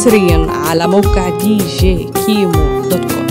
حصريا على موقع دي جي كيمو دوت كوم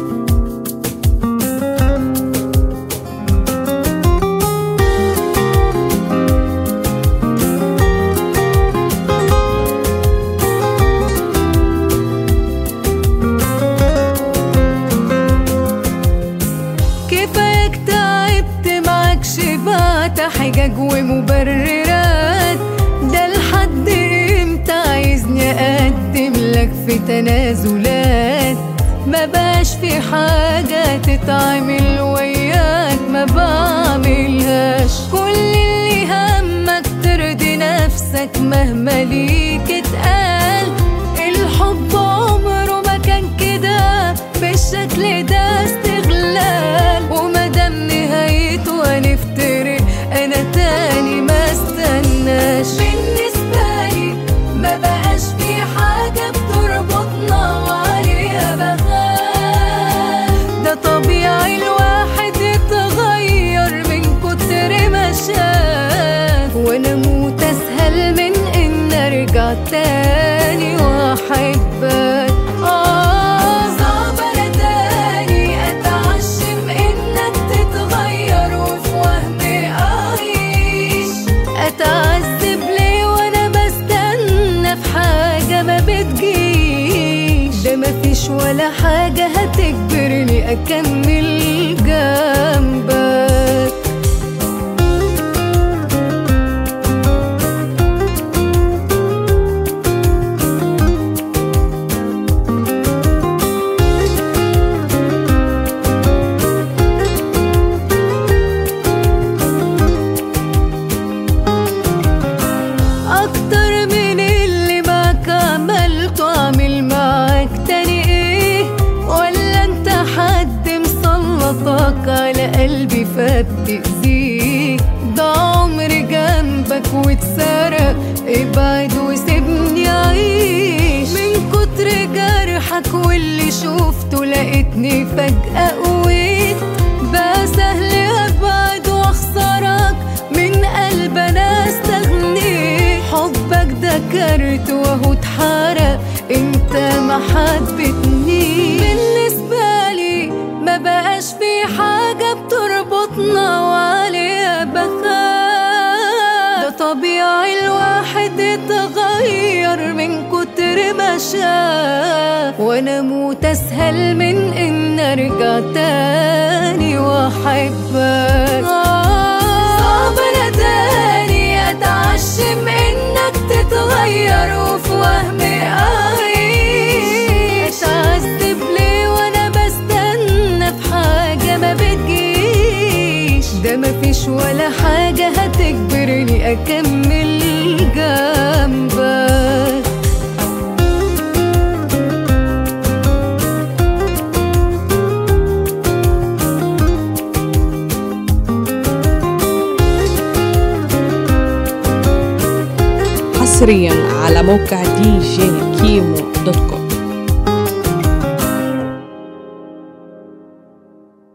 كفاية تعبت معاك شبعت حجج ومبررات ده لحد امتى عايزني اقدم لك في تنازلات ما بقاش في حاجة تتعمل وياك ما بعملهاش كل اللي همك ترضي نفسك مهما ليك اتقال الحب عمره ما كان كده بالشكل ده استغلال ومادام نهايته هنفترق انا تاني ما استناش بالنسبة لي ما بقاش في حاجة بتربطنا وعليها بخاف ده طبيعي الواحد يتغير من كتر ما شاف وانا موت اسهل من ان ارجع تاني واحبك آه صعب انا تاني اتعشم انك تتغير وفي وهمي اعيش اتعذب ليه وانا بستنى في حاجة ما بتجيش ده مفيش ولا حاجة هتجبرني اكمل جنبك اكتر من اللي معاك عملته اعمل معاك تاني ايه ولا انت حد مسلطك على قلبي فبتأذيك ده عمري جنبك واتسرق ابعد وسيبني اعيش من كتر جرحك واللي شوفته لقيتني فجأة قويت بقى سهل ابعد واخسرك من قلب انا استغنيت حبك ده كرت وهو اتحرق انت ما حبتني بالنسبة لي ما بقاش في حاجة بتربطنا وعليها بخاف ده طبيعي الواحد يتغير من كتر ما شاف وانا موت اسهل من ان ارجع تاني واحبك صعب انا تاني اتعشم انك تتغير وفي وهمي اعيش اتعذب ليه وانا بستنى في حاجة ما بتجيش ده مفيش ولا حاجة هتجبرني اكمل جنبك حصريا على موقع دي جي كيمو دوت كوم